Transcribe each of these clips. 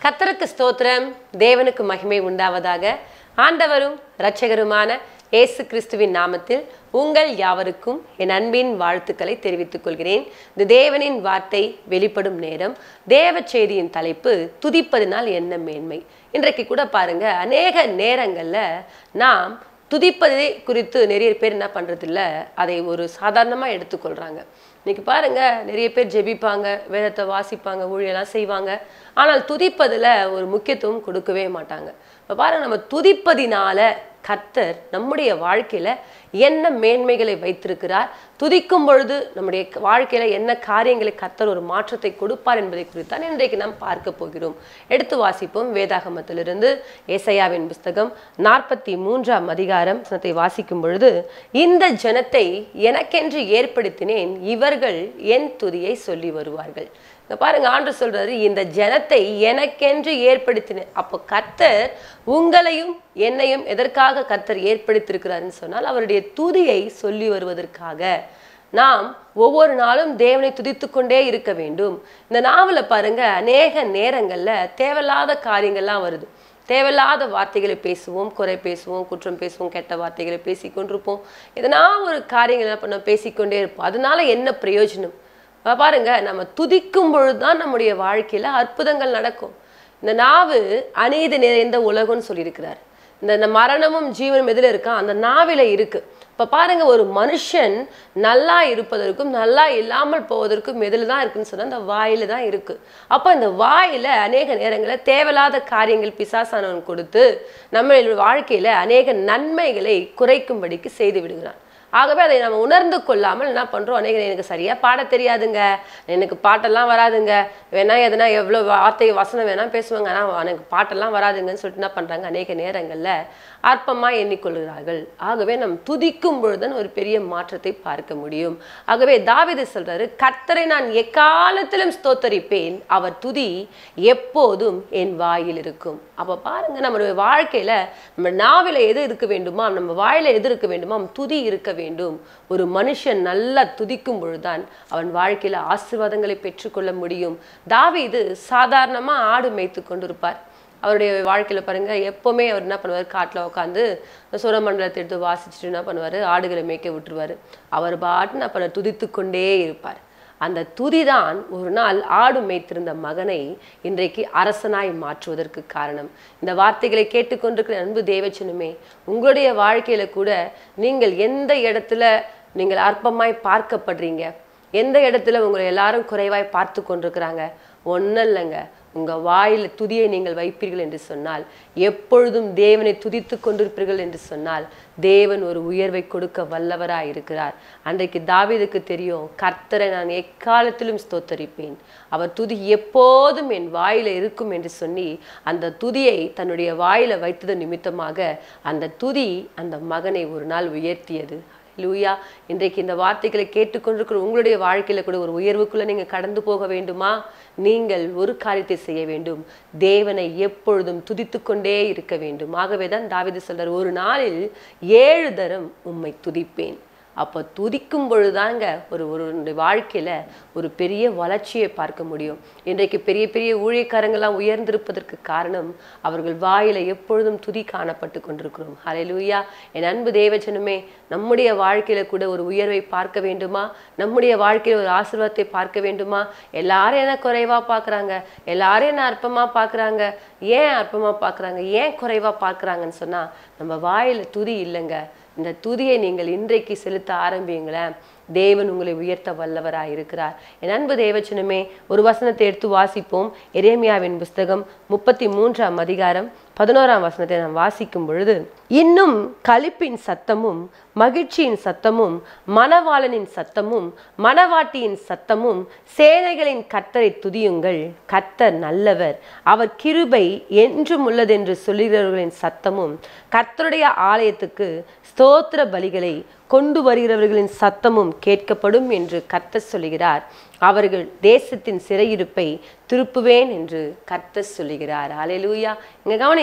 கத்தருக்கு ஸ்தோத்திரம் தேவனுக்கு மகிமை உண்டாவதாக ஆண்டவரும் இரட்சகருமான இயேசு கிறிஸ்துவின் நாமத்தில் உங்கள் யாவருக்கும் என் அன்பின் வாழ்த்துக்களை தெரிவித்துக் கொள்கிறேன் இந்த தேவனின் வார்த்தை வெளிப்படும் நேரம் தேவ செய்தியின் தலைப்பு துதிப்பதினால் என்ன மேன்மை இன்றைக்கு கூட பாருங்க அநேக நேரங்கள்ல நாம் துதிப்பதை குறித்து நிறைய பேர் என்ன பண்றதில்ல அதை ஒரு சாதாரணமாக எடுத்துக்கொள்றாங்க இன்னைக்கு பாருங்க நிறைய பேர் ஜெபிப்பாங்க வேதத்தை வாசிப்பாங்க ஊழியெல்லாம் செய்வாங்க ஆனால் துதிப்பதில் ஒரு முக்கியத்துவம் கொடுக்கவே மாட்டாங்க இப்போ பாருங்க நம்ம துதிப்பதினால கர்த்தர் நம்முடைய வாழ்க்கையில என்ன மேன்மைகளை வைத்திருக்கிறார் துதிக்கும் பொழுது நம்முடைய வாழ்க்கையில என்ன காரியங்களை கர்த்தர் ஒரு மாற்றத்தை கொடுப்பார் என்பதை குறித்தான் இன்றைக்கு நாம் பார்க்க போகிறோம் எடுத்து வாசிப்போம் வேதாகமத்திலிருந்து ஏசையாவின் புஸ்தகம் நாற்பத்தி மூன்றாம் அதிகாரம் வசனத்தை வாசிக்கும் பொழுது இந்த ஜனத்தை எனக்கென்று ஏற்படுத்தினேன் இவர்கள் என் துதியை சொல்லி வருவார்கள் இங்க பாருங்க ஆண்டு சொல்றாரு இந்த ஜனத்தை எனக்கென்று ஏற்படுத்தினேன் அப்போ கர்த்தர் உங்களையும் என்னையும் எதற்காக கர்த்தர் ஏற்படுத்தியிருக்கிறாருன்னு சொன்னால் அவருடைய துதியை சொல்லி வருவதற்காக நாம் ஒவ்வொரு நாளும் தேவனை துதித்து கொண்டே இருக்க வேண்டும் இந்த நாவல பாருங்க அநேக நேரங்கள்ல தேவையில்லாத காரியங்கள்லாம் வருது தேவையில்லாத வார்த்தைகளை பேசுவோம் குறை பேசுவோம் குற்றம் பேசுவோம் கெட்ட வார்த்தைகளை பேசி கொண்டிருப்போம் எதனா ஒரு காரியங்கள் என்ன பண்ண பேசிக்கொண்டே இருப்போம் அதனால என்ன பிரயோஜனம் பாருங்க நம்ம துதிக்கும் பொழுதுதான் நம்முடைய வாழ்க்கையில அற்புதங்கள் நடக்கும் இந்த நாவு அநீதி நிறைந்த உலகம்னு சொல்லியிருக்கிறார் இந்த மரணமும் ஜீவனும் எதுல இருக்கா அந்த நாவில இருக்கு இப்ப பாருங்க ஒரு மனுஷன் நல்லா இருப்பதற்கும் நல்லா இல்லாமல் போவதற்கும் எதுல தான் இருக்குன்னு சொன்னா அந்த வாயில தான் இருக்கு அப்ப இந்த வாயில அநேக நேரங்களில் தேவையில்லாத காரியங்கள் பிசாசானவன் கொடுத்து நம்ம வாழ்க்கையில அநேக நன்மைகளை குறைக்கும்படிக்கு செய்து விடுகிறான் ஆகவே அதை நம்ம உணர்ந்து கொள்ளாமல் என்ன பண்ணுறோம் அநேக எனக்கு சரியாக பாட தெரியாதுங்க எனக்கு பாட்டெல்லாம் வராதுங்க வேணா எதனா எவ்வளோ வார்த்தை வசனம் வேணா பேசுவாங்க ஆனால் எனக்கு பாட்டெல்லாம் வராதுங்கன்னு சொல்லிட்டு என்ன பண்ணுறாங்க அநேக நேரங்களில் அற்பமாக எண்ணிக்கொள்கிறார்கள் ஆகவே நம் துதிக்கும் பொழுதுதான் ஒரு பெரிய மாற்றத்தை பார்க்க முடியும் ஆகவே தாவிது சொல்றாரு கர்த்தரை நான் எக்காலத்திலும் ஸ்தோத்தரிப்பேன் அவர் துதி எப்போதும் என் வாயில் இருக்கும் அப்போ பாருங்க நம்மளுடைய வாழ்க்கையில நம்ம நாவில எது இருக்க வேண்டுமா நம்ம வாயில எது இருக்க வேண்டுமா துதி இருக்க வேண்டும் ஒரு மனுஷன் நல்லா துதிக்கும் பொழுதுதான் அவன் வாழ்க்கையில ஆசீர்வாதங்களை பெற்றுக்கொள்ள முடியும் தாவீது சாதாரணமா ஆடு மேய்த்து கொண்டிருப்பார் அவருடைய வாழ்க்கையில பாருங்க எப்பவுமே அவர் என்ன பண்ணுவார் காட்டுல உட்காந்து சுரமண்டலத்தை எடுத்து வாசிச்சுட்டு என்ன பண்ணுவாரு ஆடுகளை மேய்க்க விட்டுருவாரு அவர் பாட்டு என்ன பண்ண துதித்து கொண்டே இருப்பார் அந்த துதிதான் ஒரு நாள் ஆடு மேய்த்திருந்த மகனை இன்றைக்கு அரசனாய் மாற்றுவதற்கு காரணம் இந்த வார்த்தைகளை கேட்டுக்கொண்டிருக்கிற அன்பு தேவச்சனுமே உங்களுடைய வாழ்க்கையில கூட நீங்கள் எந்த இடத்துல நீங்கள் அற்பமாய் பார்க்கப்படுறீங்க எந்த இடத்துல உங்களை எல்லாரும் குறைவாய் பார்த்து கொண்டிருக்கிறாங்க ஒன்றும் இல்லைங்க உங்க வாயில துதியை நீங்கள் வைப்பீர்கள் என்று சொன்னால் எப்பொழுதும் தேவனை துதித்து கொண்டிருப்பீர்கள் என்று சொன்னால் தேவன் ஒரு உயர்வை கொடுக்க வல்லவராய் இருக்கிறார் அன்றைக்கு தாவீதுக்கு தெரியும் கர்த்தரை நான் எக்காலத்திலும் ஸ்தோத்தரிப்பேன் அவர் துதி எப்போதும் என் வாயில இருக்கும் என்று சொல்லி அந்த துதியை தன்னுடைய வாயில வைத்தது நிமித்தமாக அந்த துதி அந்த மகனை ஒரு நாள் உயர்த்தியது லூயா இன்றைக்கு இந்த வார்த்தைகளை கேட்டுக்கொண்டிருக்கிற உங்களுடைய வாழ்க்கையில கூட ஒரு உயர்வுக்குள்ள நீங்க கடந்து போக வேண்டுமா நீங்கள் ஒரு காரியத்தை செய்ய வேண்டும் தேவனை எப்பொழுதும் துதித்து கொண்டே இருக்க வேண்டும் ஆகவே தான் தாவிது சொல்றார் ஒரு நாளில் ஏழு தரம் உம்மை துதிப்பேன் அப்போ துதிக்கும் பொழுதுதாங்க ஒரு ஒரு வாழ்க்கையில ஒரு பெரிய வளர்ச்சியை பார்க்க முடியும் இன்றைக்கு பெரிய பெரிய ஊழியக்காரங்கள்லாம் உயர்ந்திருப்பதற்கு காரணம் அவர்கள் வாயில எப்பொழுதும் துதி காணப்பட்டு கொண்டிருக்கிறோம் ஹalleluya என் அன்பு தேவஜனமே நம்முடைய வாழ்க்கையில கூட ஒரு உயர்வை பார்க்க வேண்டுமா நம்முடைய வாழ்க்கையில ஒரு ஆசீர்வாதத்தை பார்க்க வேண்டுமா எல்லாரும் என்ன குறைவா பார்க்கறாங்க எல்லாரும் என்ன அற்பமா பார்க்கறாங்க ஏன் அற்பமா பார்க்கறாங்க ஏன் குறைவா பார்க்கறாங்கன்னு சொன்னா நம்ம வாயில துதி இல்லைங்க இந்த துதியை நீங்கள் இன்றைக்கு செலுத்த ஆரம்பியுங்களேன் தேவன் உங்களை உயர்த்த வல்லவராய் இருக்கிறார் என் அன்பு தேவச்சனமே ஒரு வசனத்தை எடுத்து வாசிப்போம் எரேமியாவின் புஸ்தகம் முப்பத்தி மூன்றாம் அதிகாரம் பதினோராம் வசனத்தை நாம் வாசிக்கும் பொழுது இன்னும் களிப்பின் சத்தமும் மகிழ்ச்சியின் சத்தமும் மணவாளனின் சத்தமும் மணவாட்டியின் சத்தமும் சேனைகளின் கர்த்தரை துதியுங்கள் கர்த்தர் நல்லவர் அவர் கிருபை என்றும் உள்ளதென்று சொல்லுகிறவர்களின் சத்தமும் கர்த்தருடைய ஆலயத்துக்கு ஸ்தோத்திர பலிகளை கொண்டு வருகிறவர்களின் சத்தமும் கேட்கப்படும் என்று கர்த்தர் சொல்லுகிறார் அவர்கள் தேசத்தின் சிறையிருப்பை திருப்புவேன் என்று கர்த்தர் சொல்லுகிறார் அலையலூயா இங்க கவனிங்க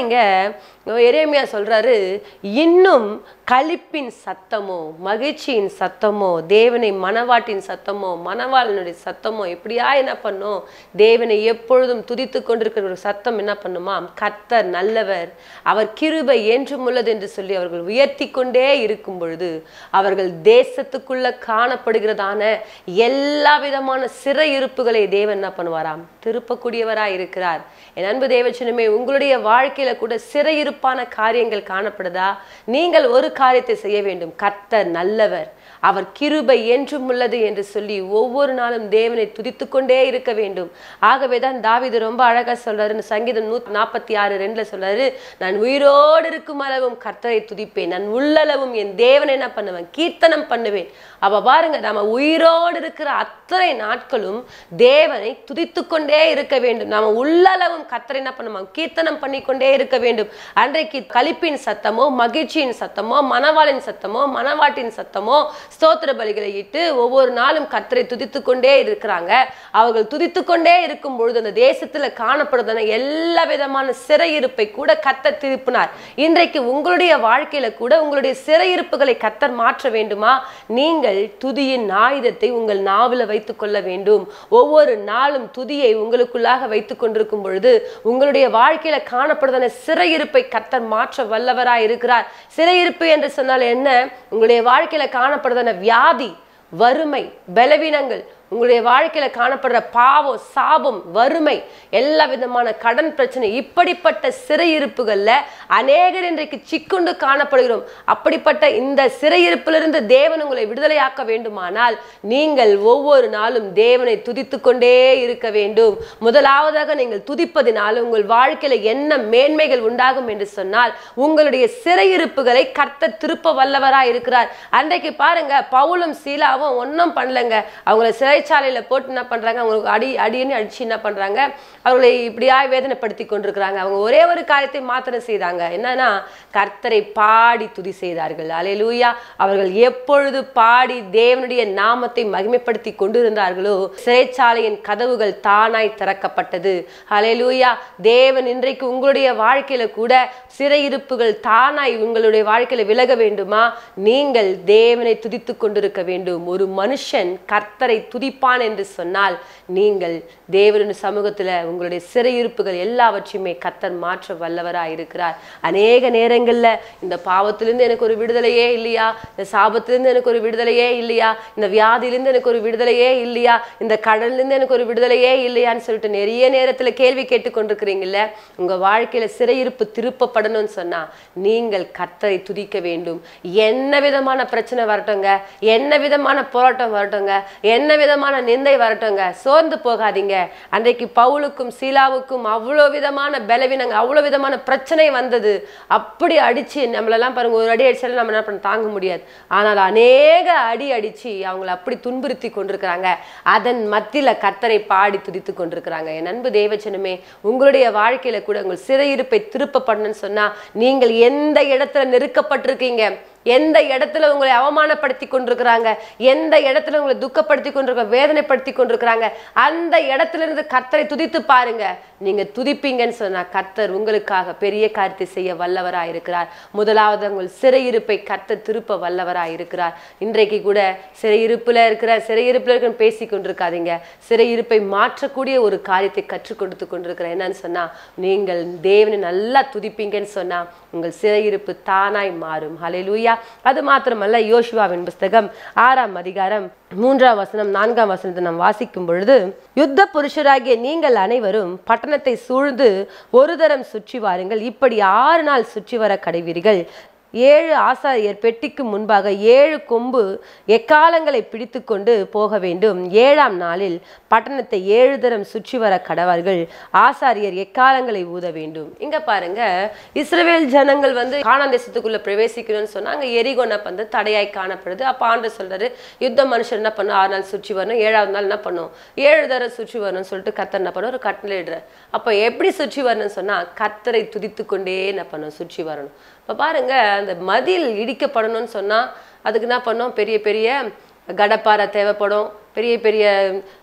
இங்க எரேமியா சொல்றாரு இன்னும் களிப்பின் சத்தமோ மகிழ்ச்சியின் சத்தமோ தேவனை மணவாட்டின் சத்தமோ மணவாளனுடைய சத்தமோ எப்படியா என்ன பண்ணும் தேவனை எப்பொழுதும் துதித்து கொண்டிருக்கிற ஒரு சத்தம் என்ன பண்ணுமா கர்த்தர் நல்லவர் அவர் கிருபை என்றும் உள்ளது என்று சொல்லி அவர்கள் உயர்த்தி கொண்டே இருக்கும் பொழுது அவர்கள் தேசத்துக்குள்ள காணப்படுகிறதான எல்லா விதமான சிறையிருப்புகளை தேவன் என்ன பண்ணுவாராம் திருப்பக்கூடியவராய் இருக்கிறார் என் அன்பு தேவச்சனமே உங்களுடைய வாழ்க்கையில கூட சிறையிருப்பான காரியங்கள் காணப்படுதா நீங்கள் ஒரு காரியத்தை செய்ய வேண்டும் கர்த்தர் நல்லவர் அவர் கிருபை என்றும் உள்ளது என்று சொல்லி ஒவ்வொரு நாளும் தேவனை துதித்துக் கொண்டே இருக்க வேண்டும் ஆகவே தான் தாவீது ரொம்ப அழகா சொல்றாரு இந்த சங்கீதம் நூத்தி நாற்பத்தி ஆறு ரெண்டுல சொல்றாரு நான் உயிரோடு இருக்கும் அளவும் கர்த்தரை துதிப்பேன் நான் உள்ளளவும் என் தேவனை என்ன பண்ணுவேன் கீர்த்தனம் பண்ணுவேன் அப்ப பாருங்க நாம உயிரோடு இருக்கிற அத்தனை நாட்களும் தேவனை துதித்து கொண்டே இருக்க வேண்டும் நாம உள்ளளவும் கர்த்தரை என்ன பண்ணுவோம் கீர்த்தனம் பண்ணிக்கொண்டே இருக்க வேண்டும் அன்றைக்கு களிப்பின் சத்தமோ மகிழ்ச்சியின் சத்தமோ மணவாளின் சத்தமோ மணவாட்டின் சத்தமோ ஸ்தோத்திர பலிகளை இட்டு ஒவ்வொரு நாளும் கர்த்தரை துதித்து கொண்டே இருக்கிறாங்க அவர்கள் துதித்து கொண்டே இருக்கும் பொழுது அந்த தேசத்துல காணப்படுறதான எல்லா விதமான சிறையிருப்பை கூட கர்த்தர் திருப்பினார் இன்றைக்கு உங்களுடைய வாழ்க்கையில கூட உங்களுடைய சிறையிருப்புகளை கர்த்தர் மாற்ற வேண்டுமா நீங்கள் துதியின் ஆயுதத்தை உங்கள் நாவில வைத்துக் கொள்ள வேண்டும் ஒவ்வொரு நாளும் துதியை உங்களுக்குள்ளாக வைத்துக் கொண்டிருக்கும் பொழுது உங்களுடைய வாழ்க்கையில காணப்படுறதான சிறையிருப்பை கர்த்தர் மாற்ற வல்லவராய் இருக்கிறார் சிறையிருப்பு என்று சொன்னால் என்ன உங்களுடைய வாழ்க்கையில காணப்படுறதான வியாதி வறுமை பலவீனங்கள் உங்களுடைய வாழ்க்கையில காணப்படுற பாவம் சாபம் வறுமை எல்லா விதமான கடன் பிரச்சனை இப்படிப்பட்ட சிறையிருப்புகள்ல அநேகர் இன்றைக்கு சிக்குண்டு காணப்படுகிறோம் அப்படிப்பட்ட இந்த சிறையிருப்பிலிருந்து தேவன் உங்களை விடுதலையாக்க வேண்டுமானால் நீங்கள் ஒவ்வொரு நாளும் தேவனை துதித்து கொண்டே இருக்க வேண்டும் முதலாவதாக நீங்கள் துதிப்பதினால் உங்கள் வாழ்க்கையில என்ன மேன்மைகள் உண்டாகும் என்று சொன்னால் உங்களுடைய சிறையிருப்புகளை கர்த்த திருப்ப வல்லவராய் இருக்கிறார் அன்றைக்கு பாருங்க பவுலும் சீலாவும் ஒன்றும் பண்ணலங்க அவங்கள சிறைச்சாலையில போட்டு என்ன பண்றாங்க அவங்களுக்கு அடி அடின்னு அடிச்சு என்ன பண்றாங்க அவர்களை இப்படியா வேதனைப்படுத்தி கொண்டிருக்கிறாங்க அவங்க ஒரே ஒரு காரியத்தை மாத்திரம் செய்தாங்க என்னன்னா கர்த்தரை பாடி துதி செய்தார்கள் அலையலூயா அவர்கள் எப்பொழுது பாடி தேவனுடைய நாமத்தை மகிமைப்படுத்தி கொண்டிருந்தார்களோ சிறைச்சாலையின் கதவுகள் தானாய் திறக்கப்பட்டது அலையலூயா தேவன் இன்றைக்கு உங்களுடைய வாழ்க்கையில கூட சிறையிருப்புகள் தானாய் உங்களுடைய வாழ்க்கையில விலக வேண்டுமா நீங்கள் தேவனை துதித்து கொண்டிருக்க வேண்டும் ஒரு மனுஷன் கர்த்தரை துதிப்பான் என்று சொன்னால் நீங்கள் தேவனின் சமூகத்துல உங்களுடைய சிறையிருப்புகள் எல்லாவற்றையுமே கர்த்தர் மாற்ற வல்லவராய் இருக்கிறார் அநேக நேரங்கள்ல இந்த பாவத்திலிருந்து எனக்கு ஒரு விடுதலையே இல்லையா இந்த சாபத்திலிருந்து எனக்கு ஒரு விடுதலையே இல்லையா இந்த வியாதியிலிருந்து எனக்கு ஒரு விடுதலையே இல்லையா இந்த கடல்லிருந்து எனக்கு ஒரு விடுதலையே இல்லையான்னு சொல்லிட்டு நிறைய நேரத்துல கேள்வி கேட்டுக்கொண்டிருக்கிறீங்கல்ல உங்க வாழ்க்கையில சிறையிருப்பு திருப்பப்படணும்னு சொன்னா நீங்கள் கர்த்தரை துதிக்க வேண்டும் என்ன விதமான பிரச்சனை வரட்டுங்க என்ன விதமான போராட்டம் வரட்டுங்க என்ன விதமான நிந்தை வரட்டுங்க சோர்ந்து போகாதீங்க அன்றைக்கு பவுலுக்கும் சீலாவுக்கும் அவ்வளோ விதமான பலவீனங்க அவ்வளோ விதமான பிரச்சனை வந்தது அப்படி அடிச்சு நம்மளெல்லாம் பாருங்க ஒரு அடி அடிச்சாலும் நம்ம என்ன பண்ண தாங்க முடியாது ஆனால் அநேக அடி அடிச்சு அவங்கள அப்படி துன்புறுத்தி கொண்டிருக்கிறாங்க அதன் மத்தியில கர்த்தரை பாடி துதித்து கொண்டிருக்கிறாங்க என் அன்பு தேவச்சனமே உங்களுடைய வாழ்க்கையில கூட உங்கள் சிறையிருப்பை திருப்பப்படணும்னு சொன்னா நீங்கள் எந்த இடத்துல நெருக்கப்பட்டிருக்கீங்க எந்த இடத்துல உங்களை அவமானப்படுத்தி கொண்டிருக்கிறாங்க எந்த இடத்துல உங்களை துக்கப்படுத்தி கொண்டிருக்க வேதனைப்படுத்தி கொண்டிருக்கிறாங்க அந்த இடத்துல இருந்து கர்த்தரை துதித்து பாருங்க நீங்க துதிப்பீங்கன்னு சொன்னா கர்த்தர் உங்களுக்காக பெரிய காரியத்தை செய்ய வல்லவராய் இருக்கிறார் முதலாவது உங்கள் சிறையிருப்பை கர்த்தர் திருப்ப வல்லவராய் இருக்கிறார் இன்றைக்கு கூட சிறையிருப்புல இருக்கிற சிறையிருப்புல இருக்கிற பேசி கொண்டிருக்காதீங்க சிறையிருப்பை மாற்றக்கூடிய ஒரு காரியத்தை கற்றுக் கொடுத்து கொண்டிருக்கிற என்னன்னு சொன்னா நீங்கள் தேவனை நல்லா துதிப்பீங்கன்னு சொன்னா உங்கள் சிறையிருப்பு தானாய் மாறும் ஹalleluya அது மாத்திரமல்ல யோசுவாவின் புஸ்தகம் ஆறாம் அதிகாரம் மூன்றாம் வசனம் நான்காம் வசனத்தை நாம் வாசிக்கும் பொழுது யுத்த புருஷராகிய நீங்கள் அனைவரும் பட்டணத்தை சூழ்ந்து ஒரு தரம் சுற்றி வாருங்கள் இப்படி ஆறு நாள் சுற்றி வர கடைவீர்கள் ஏழு ஆசாரியர் பெட்டிக்கு முன்பாக ஏழு கொம்பு எக்காலங்களை பிடித்து கொண்டு போக வேண்டும் ஏழாம் நாளில் பட்டணத்தை ஏழு தரம் சுற்றி வர கடவார்கள் ஆசாரியர் எக்காலங்களை ஊத வேண்டும் இங்க பாருங்க இஸ்ரவேல் ஜனங்கள் வந்து கானான் தேசத்துக்குள்ள பிரவேசிக்கணும்னு சொன்னாங்க எரிகோன வந்து தடையாய் காணப்படுது அப்ப ஆண்டு சொல்றாரு யுத்த மனுஷன் என்ன பண்ணும் ஆறு நாள் சுற்றி வரணும் ஏழாவது நாள் என்ன பண்ணும் ஏழு தரம் சுற்றி வரணும்னு சொல்லிட்டு கத்தர் என்ன பண்ணும் ஒரு கட்டளை இடுற அப்ப எப்படி சுற்றி வரணும்னு சொன்னா கத்தரை துதித்து கொண்டே என்ன பண்ணும் சுற்றி வரணும் இப்போ பாருங்க அந்த மதில் இடிக்கப்படணும்னு சொன்னா அதுக்கு என்ன பண்ணோம் பெரிய பெரிய கடப்பாறை தேவைப்படும் பெரிய பெரிய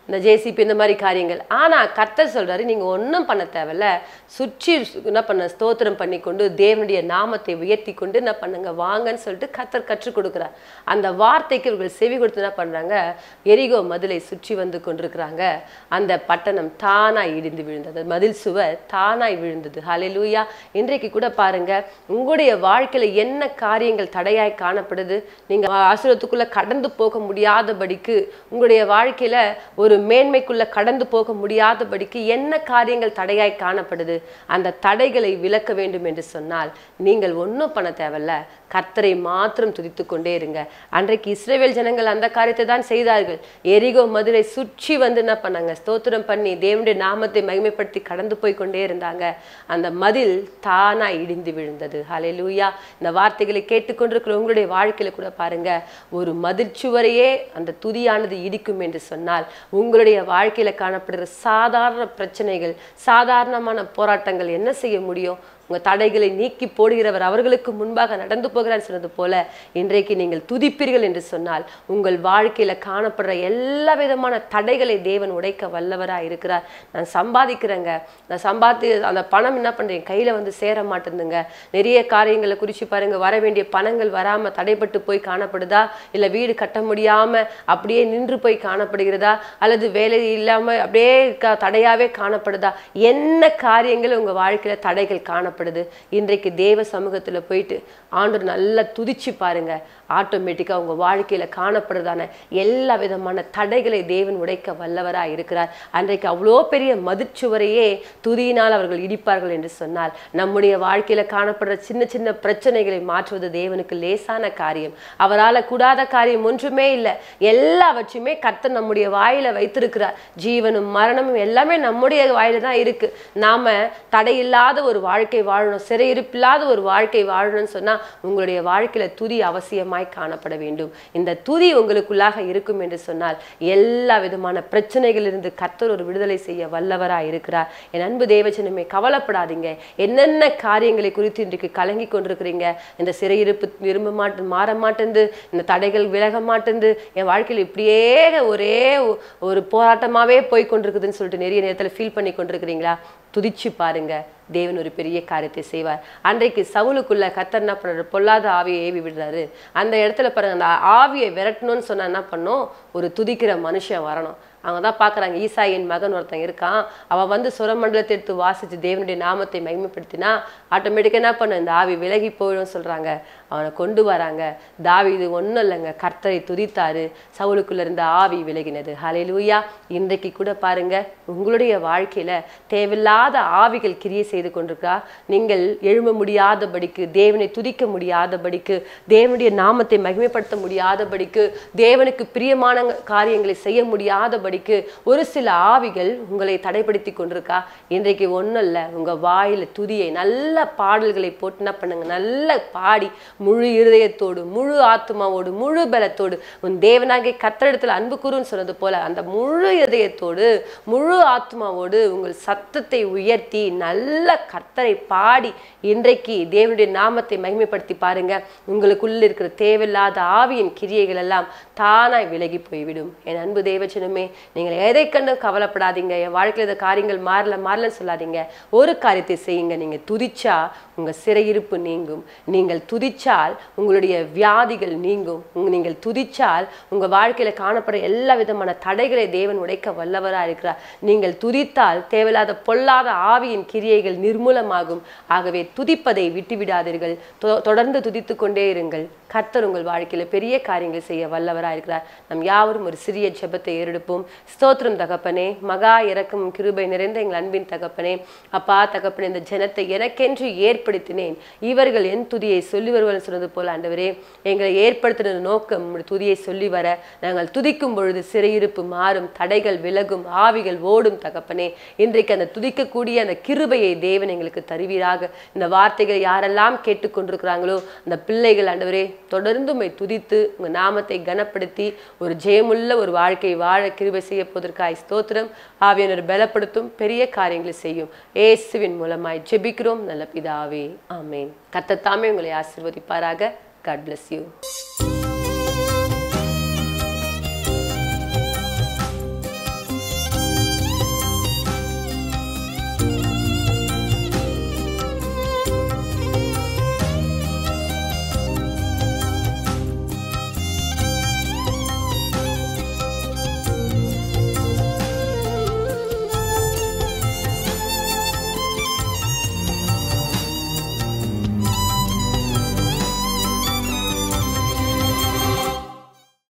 இந்த ஜேசிபி இந்த மாதிரி காரியங்கள் ஆனா கர்த்தர் சொல்றாரு நீங்க ஒன்றும் பண்ண தேவையில்ல சுற்றி என்ன பண்ண ஸ்தோத்திரம் பண்ணி கொண்டு தேவனுடைய நாமத்தை உயர்த்தி கொண்டு என்ன பண்ணுங்க வாங்கன்னு சொல்லிட்டு கர்த்தர் கற்றுக் கொடுக்குறார் அந்த வார்த்தைக்கு இவர்கள் செவி கொடுத்து என்ன பண்றாங்க எரிகோ மதிலை சுற்றி வந்து கொண்டிருக்கிறாங்க அந்த பட்டணம் தானாய் இடிந்து விழுந்தது மதில் சுவர் தானாய் விழுந்தது ஹalleluya இன்றைக்கு கூட பாருங்க உங்களுடைய வாழ்க்கையில என்ன காரியங்கள் தடையாய் காணப்படுது நீங்க ஆசிரியத்துக்குள்ள கடந்து போக முடியாதபடிக்கு உங்களுடைய வாழ்க்கையில ஒரு மேன்மைக்குள்ள கடந்து போக முடியாதபடிக்கு என்ன காரியங்கள் தடையாய் காணப்படுது அந்த தடைகளை விலக்க வேண்டும் என்று சொன்னால் நீங்கள் ஒன்றும் பண்ண தேவையில்ல கர்த்தரை மாத்திரம் துதித்து கொண்டே இருங்க அன்றைக்கு இஸ்ரேவேல் ஜனங்கள் அந்த காரியத்தை தான் செய்தார்கள் எரிகோ மதுரை சுற்றி வந்து என்ன பண்ணாங்க ஸ்தோத்திரம் பண்ணி தேவனுடைய நாமத்தை மகிமைப்படுத்தி கடந்து போய் கொண்டே இருந்தாங்க அந்த மதில் தானா இடிந்து விழுந்தது ஹalleluya இந்த வார்த்தைகளை கேட்டுக்கொண்டிருக்கிற உங்களுடைய வாழ்க்கையில கூட பாருங்க ஒரு மதிர்ச்சுவரையே அந்த துதியானது இடிக்கும் என்று சொன்னால் உங்களுடைய வாழ்க்கையில காணப்படுகிற சாதாரண பிரச்சனைகள் சாதாரணமான போராட்டங்கள் என்ன செய்ய முடியும் உங்க தடைகளை நீக்கி போடுகிறவர் அவர்களுக்கு முன்பாக நடந்து போகிறார் சொன்னது போல இன்றைக்கு நீங்கள் துதிப்பீர்கள் என்று சொன்னால் உங்கள் வாழ்க்கையில காணப்படுற எல்லா விதமான தடைகளை தேவன் உடைக்க வல்லவரா இருக்கிறார் நான் சம்பாதிக்கிறேங்க நான் சம்பாதி அந்த பணம் என்ன பண்றேன் கையில வந்து சேர மாட்டேங்குதுங்க நிறைய காரியங்களை குறித்து பாருங்க வர வேண்டிய பணங்கள் வராம தடைப்பட்டு போய் காணப்படுதா இல்ல வீடு கட்ட முடியாம அப்படியே நின்று போய் காணப்படுகிறதா அல்லது வேலை இல்லாம அப்படியே க- தடையாவே காணப்படுதா என்ன காரியங்கள் உங்க வாழ்க்கையில தடைகள் காணப்படுது இன்றைக்கு தேவ சமூகத்துல போயிட்டு ஆண்டவர் நல்லா துதிச்சு பாருங்க ஆட்டோமேட்டிக்கா உங்க வாழ்க்கையில காணப்படுறதான எல்லா விதமான தடைகளை தேவன் உடைக்க வல்லவரா இருக்கிறார் அன்றைக்கு அவ்வளோ பெரிய மதிச்சுவரையே துதியினால் அவர்கள் இடிப்பார்கள் என்று சொன்னால் நம்முடைய வாழ்க்கையில காணப்படுற சின்ன சின்ன பிரச்சனைகளை மாற்றுவது தேவனுக்கு லேசான காரியம் அவரால கூடாத காரியம் ஒன்றுமே இல்லை எல்லாவற்றையுமே கர்த்தர் நம்முடைய வாயில வைத்திருக்கிறார் ஜீவனும் மரணமும் எல்லாமே நம்முடைய வாயில தான் இருக்கு நாம தடையில்லாத ஒரு வாழ்க்கை வாழணும் சிறையிருப்பில்லாத ஒரு வாழ்க்கை வாழணும்னு சொன்னா உங்களுடைய வாழ்க்கையில துதி அவசியமாய் காணப்பட வேண்டும் இந்த துதி உங்களுக்குள்ளாக இருக்கும் என்று சொன்னால் எல்லா விதமான பிரச்சனைகளிலிருந்து கர்த்தர் ஒரு விடுதலை செய்ய வல்லவராய் இருக்கிறார் என் அன்பு தேவச்சனமே கவலைப்படாதீங்க என்னென்ன காரியங்களை குறித்து இன்றைக்கு கலங்கி கொண்டிருக்கிறீங்க இந்த சிறையிருப்பு விரும்ப மாட்டேன் மாற மாட்டேங்குது இந்த தடைகள் விலக மாட்டேங்குது என் வாழ்க்கையில் இப்படியே ஒரே ஒ- ஒரு போராட்டமாவே போய் கொண்டிருக்குதுன்னு சொல்லிட்டு நிறைய நேரத்துல ஃபீல் பண்ணி கொண்டிருக்கிறீங்களா துதிச்சு பாருங்க தேவன் ஒரு பெரிய காரியத்தை செய்வார் அன்றைக்கு சவுலுக்குள்ள கத்தர் என்ன பண்றாரு பொல்லாத ஆவியை ஏவி விடுறாரு அந்த இடத்துல பாருங்க அந்த ஆவியை விரட்டணும்னு சொன்னா என்ன பண்ணும் ஒரு துதிக்கிற மனுஷன் வரணும் அவங்க தான் பார்க்குறாங்க ஈசாயின் மகன் ஒருத்தன் இருக்கான் அவன் வந்து சுரமண்டலத்தை எடுத்து வாசித்து தேவனுடைய நாமத்தை மகிமைப்படுத்தினா ஆட்டோமேட்டிக்காக என்ன பண்ண இந்த ஆவி விலகி போயிடும் சொல்கிறாங்க அவனை கொண்டு வராங்க தாவி இது ஒன்றும் இல்லைங்க கர்த்தரை துதித்தாரு சவுலுக்குள்ள இருந்த ஆவி விலகினது ஹalleluya இன்றைக்கு கூட பாருங்க உங்களுடைய வாழ்க்கையில தேவையில்லாத ஆவிகள் கிரியை செய்து கொண்டிருக்கா நீங்கள் எழும்ப முடியாதபடிக்கு தேவனை துதிக்க முடியாதபடிக்கு தேவனுடைய நாமத்தை மகிமைப்படுத்த முடியாதபடிக்கு தேவனுக்கு பிரியமான காரியங்களை செய்ய முடியாதபடிக்கு ஒரு சில ஆவிகள் உங்களை தடைப்படுத்தி கொண்டிருக்கா இன்றைக்கு ஒன்றும் இல்லை உங்க வாயில துதியை நல்ல பாடல்களை போட்டு என்ன பண்ணுங்க நல்ல பாடி முழு இருதயத்தோடு முழு ஆத்மாவோடு முழு பலத்தோடு உன் தேவனாகிய கத்தரிடத்தில் அன்பு கூறுன்னு சொன்னது போல அந்த முழு இதயத்தோடு முழு ஆத்மாவோடு உங்கள் சத்தத்தை உயர்த்தி நல்ல கர்த்தரை பாடி இன்றைக்கு தேவனுடைய நாமத்தை மகிமைப்படுத்தி பாருங்க உங்களுக்குள்ள இருக்கிற தேவையில்லாத ஆவியின் கிரியைகள் எல்லாம் தானாய் விலகி போய்விடும் என் அன்பு தேவச்சனமே நீங்கள் எதை கண்டும் கவலைப்படாதீங்க என் வாழ்க்கையில் இந்த காரியங்கள் மாறல மாறலன்னு சொல்லாதீங்க ஒரு காரியத்தை செய்யுங்க நீங்க துதிச்சா உங்க சிறையிருப்பு நீங்கும் நீங்கள் துதிச்சால் உங்களுடைய வியாதிகள் நீங்கும் உங்க- நீங்கள் துதிச்சால் உங்க வாழ்க்கையில காணப்படுற எல்லா விதமான தடைகளை தேவன் உடைக்க வல்லவரா இருக்கிறார் நீங்கள் துதித்தால் தேவையில்லாத பொல்லாத ஆவியின் கிரியைகள் நிர்மூலமாகும் ஆகவே துதிப்பதை விட்டுவிடாதீர்கள் தொ- தொடர்ந்து துதித்து கொண்டே இருங்கள் கர்த்தர் உங்கள் வாழ்க்கையில பெரிய காரியங்களை செய்ய வல்லவரா இருக்கிறார் நம் யாவரும் ஒரு சிறிய ஜெபத்தை ஏறெடுப்போம் ஸ்தோத்திரம் தகப்பனே மகா இரக்கம் கிருபை நிறைந்த எங்கள் அன்பின் தகப்பனே அப்பா தகப்பனே இந்த ஜனத்தை எனக்கென்று ஏற்படுத்தினேன் இவர்கள் என் துதியை சொல்லி வருவார்கள் சொன்னது போல ஆண்டவரே எங்களை ஏற்படுத்தின நோக்கம் உம்முடைய துதியை சொல்லி வர நாங்கள் துதிக்கும் பொழுது சிறையிருப்பு மாறும் தடைகள் விலகும் ஆவிகள் ஓடும் தகப்பனே இன்றைக்கு அந்த துதிக்கக்கூடிய அந்த கிருபையை தேவன் எங்களுக்கு தருவீராக இந்த வார்த்தைகளை யாரெல்லாம் கேட்டுக்கொண்டிருக்கிறாங்களோ அந்த பிள்ளைகள் ஆண்டவரே தொடர்ந்து உம்மை துதித்து உங்க நாமத்தை கனப்படுத்தி ஒரு ஜெயமுள்ள ஒரு வாழ்க்கை வாழ கிருபை செய்ய போவதற்காய் ஸ்தோத்திரம் ஆவியானவர் பலப்படுத்தும் பெரிய காரியங்களை செய்யும் இயேசுவின் மூலமாய் ஜெபிக்கிறோம் நல்ல பிதாவே ஆமென் கர்த்தர் தாமே உங்களை ஆசீர்வதிப்பாராக காட் bless you